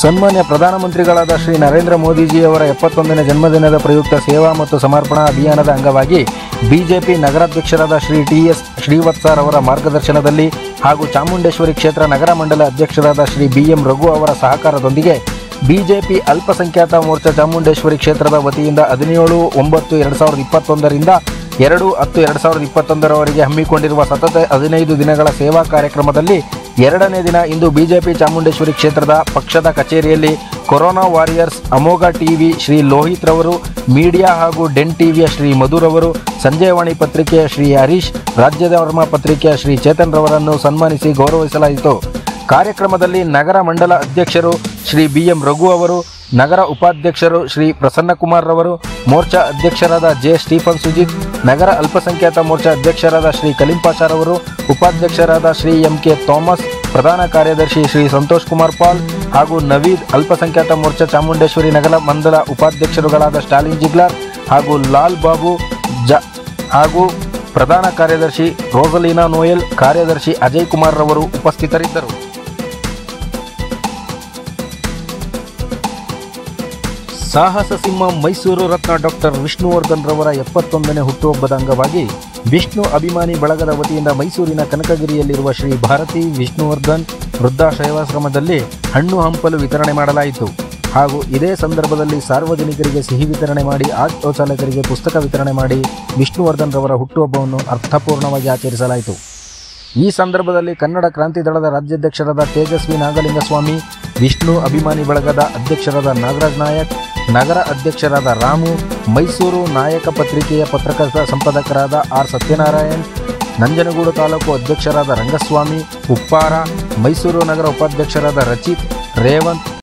ಸನ್ಮಾನ್ಯ ಪ್ರಧಾನಮಂತ್ರಿಗಳಾದ ಶ್ರೀ ನರೇಂದ್ರ ಮೋದಿಜಿಯವರ ಎಪ್ಪತ್ತೊಂದನೇ ಜನ್ಮದಿನದ ಪ್ರಯುಕ್ತ ಸೇವಾ ಮತ್ತು ಸಮರ್ಪಣಾ ಅಭಿಯಾನದ ಅಂಗವಾಗಿ ಬಿಜೆಪಿ ನಗರಾಧ್ಯಕ್ಷರಾದ ಶ್ರೀ ಟಿ ಎಸ್ ಶ್ರೀವತ್ಸರ್ ಅವರ ಮಾರ್ಗದರ್ಶನದಲ್ಲಿ ಹಾಗೂ ಚಾಮುಂಡೇಶ್ವರಿ ಕ್ಷೇತ್ರ ನಗರ ಮಂಡಲ ಅಧ್ಯಕ್ಷರಾದ ಶ್ರೀ ಬಿ ಎಂ ರಘು ಅವರ ಸಹಕಾರದೊಂದಿಗೆ ಬಿಜೆಪಿ ಅಲ್ಪಸಂಖ್ಯಾತ ಮೋರ್ಚಾ ಚಾಮುಂಡೇಶ್ವರಿ ಕ್ಷೇತ್ರದ ವತಿಯಿಂದ ಹದಿನೇಳು ಒಂಬತ್ತು ಎರಡು ಸಾವಿರದ ಇಪ್ಪತ್ತೊಂದರಿಂದ ಎರಡು ಹತ್ತು ಎರಡು ಸಾವಿರದ ಇಪ್ಪತ್ತೊಂದರವರೆಗೆ ಹಮ್ಮಿಕೊಂಡಿರುವ ಸತತ ಹದಿನೈದು ದಿನಗಳ ಸೇವಾ ಕಾರ್ಯಕ್ರಮದಲ್ಲಿ ಎರಡನೇ ದಿನ ಇಂದು ಬಿಜೆಪಿ ಚಾಮುಂಡೇಶ್ವರಿ ಕ್ಷೇತ್ರದ ಪಕ್ಷದ ಕಚೇರಿಯಲ್ಲಿ corona warriors Amogha TV Shri Lohith ರವರು ಮೀಡಿಯಾ ಹಾಗೂ ಡೆನ್ ಟಿವಿಯ ಶ್ರೀ ಮಧುರವರು ಸಂಜಯವಾಣಿ ಪತ್ರಿಕೆಯ ಶ್ರೀ ಹರೀಶ್ ರಾಜ್ಯಧರ್ಮ ಪತ್ರಿಕೆಯ ಶ್ರೀ ಚೇತನ್ ರವರನ್ನು ಸನ್ಮಾನಿಸಿ ಗೌರವಿಸಲಾಯಿತು ಕಾರ್ಯಕ್ರಮದಲ್ಲಿ ನಗರ ಮಂಡಲ ಅಧ್ಯಕ್ಷರು ಶ್ರೀ ಬಿ ಎಂ ರಘು ಅವರು ನಗರ ಉಪಾಧ್ಯಕ್ಷರು ಶ್ರೀ ಪ್ರಸನ್ನಕುಮಾರ್ ರವರು ಮೋರ್ಚಾ ಅಧ್ಯಕ್ಷರಾದ ಜೆ ಸ್ಟೀಫನ್ ಸುಜಿತ್ ನಗರ ಅಲ್ಪಸಂಖ್ಯಾತ ಮೋರ್ಚಾ ಅಧ್ಯಕ್ಷರಾದ ಶ್ರೀ ಕಲಿಂಪಾಚಾರವರು ಉಪಾಧ್ಯಕ್ಷರಾದ ಶ್ರೀ ಎಂ ಕೆ ಥಾಮಸ್ ಪ್ರಧಾನ ಕಾರ್ಯದರ್ಶಿ ಶ್ರೀ ಸಂತೋಷ್ ಕುಮಾರ್ ಪಾಲ್ ಹಾಗೂ ನವೀದ್ ಅಲ್ಪಸಂಖ್ಯಾತ ಮೋರ್ಚಾ ಚಾಮುಂಡೇಶ್ವರಿ ನಗರ ಮಂಡಲ ಉಪಾಧ್ಯಕ್ಷರುಗಳಾದ ಸ್ಟಾಲಿನ್ ಜಿಗ್ಲಾರ್ ಹಾಗೂ ಲಾಲ್ ಬಾಬು ಜ ಹಾಗೂ ಪ್ರಧಾನ ಕಾರ್ಯದರ್ಶಿ ರೋಸಲೀನಾ ನೋಯಲ್ ಕಾರ್ಯದರ್ಶಿ ಅಜಯ್ ಕುಮಾರ್ ರವರು ಉಪಸ್ಥಿತರಿದ್ದರು ಸಾಹಸ ಸಿಂಹ ಮೈಸೂರು ರತ್ನ ಡಾಕ್ಟರ್ ವಿಷ್ಣುವರ್ಧನ್ ರವರ ಎಪ್ಪತ್ತೊಂದನೇ ಹುಟ್ಟುಹಬ್ಬದ ಅಂಗವಾಗಿ ವಿಷ್ಣು ಅಭಿಮಾನಿ ಬಳಗದ ವತಿಯಿಂದ ಮೈಸೂರಿನ ಕನಕಗಿರಿಯಲ್ಲಿರುವ ಶ್ರೀ ಭಾರತಿ ವಿಷ್ಣುವರ್ಧನ್ ವೃದ್ಧಾಶ್ರಯವಾಶ್ರಮದಲ್ಲಿ ಹಣ್ಣು ಹಂಪಲು ವಿತರಣೆ ಮಾಡಲಾಯಿತು ಹಾಗೂ ಇದೇ ಸಂದರ್ಭದಲ್ಲಿ ಸಾರ್ವಜನಿಕರಿಗೆ ಸಿಹಿ ವಿತರಣೆ ಮಾಡಿ ಆಟೋ ಚಾಲಕರಿಗೆ ಪುಸ್ತಕ ವಿತರಣೆ ಮಾಡಿ ವಿಷ್ಣುವರ್ಧನ್ ರವರ ಹುಟ್ಟುಹಬ್ಬವನ್ನು ಅರ್ಥಪೂರ್ಣವಾಗಿ ಆಚರಿಸಲಾಯಿತು ಈ ಸಂದರ್ಭದಲ್ಲಿ ಕನ್ನಡ ಕ್ರಾಂತಿ ದಳದ ರಾಜ್ಯಾಧ್ಯಕ್ಷರಾದ ತೇಜಸ್ವಿ ನಾಗಲಿಂಗಸ್ವಾಮಿ ವಿಷ್ಣು ಅಭಿಮಾನಿ ಬಳಗದ ಅಧ್ಯಕ್ಷರಾದ ನಾಗರಾಜ್ ನಾಯಕ್ ನಗರ ಅಧ್ಯಕ್ಷರಾದ ರಾಮು ಮೈಸೂರು ನಾಯಕ ಪತ್ರಿಕೆಯ ಪತ್ರಕರ್ತ ಸಂಪಾದಕರಾದ ಆರ್ ಸತ್ಯನಾರಾಯಣ್ ನಂಜನಗೂಡು ತಾಲೂಕು ಅಧ್ಯಕ್ಷರಾದ ರಂಗಸ್ವಾಮಿ ಉಪ್ಪಾರ ಮೈಸೂರು ನಗರ ಉಪಾಧ್ಯಕ್ಷರಾದ ರಚಿತ್ ರೇವಂತ್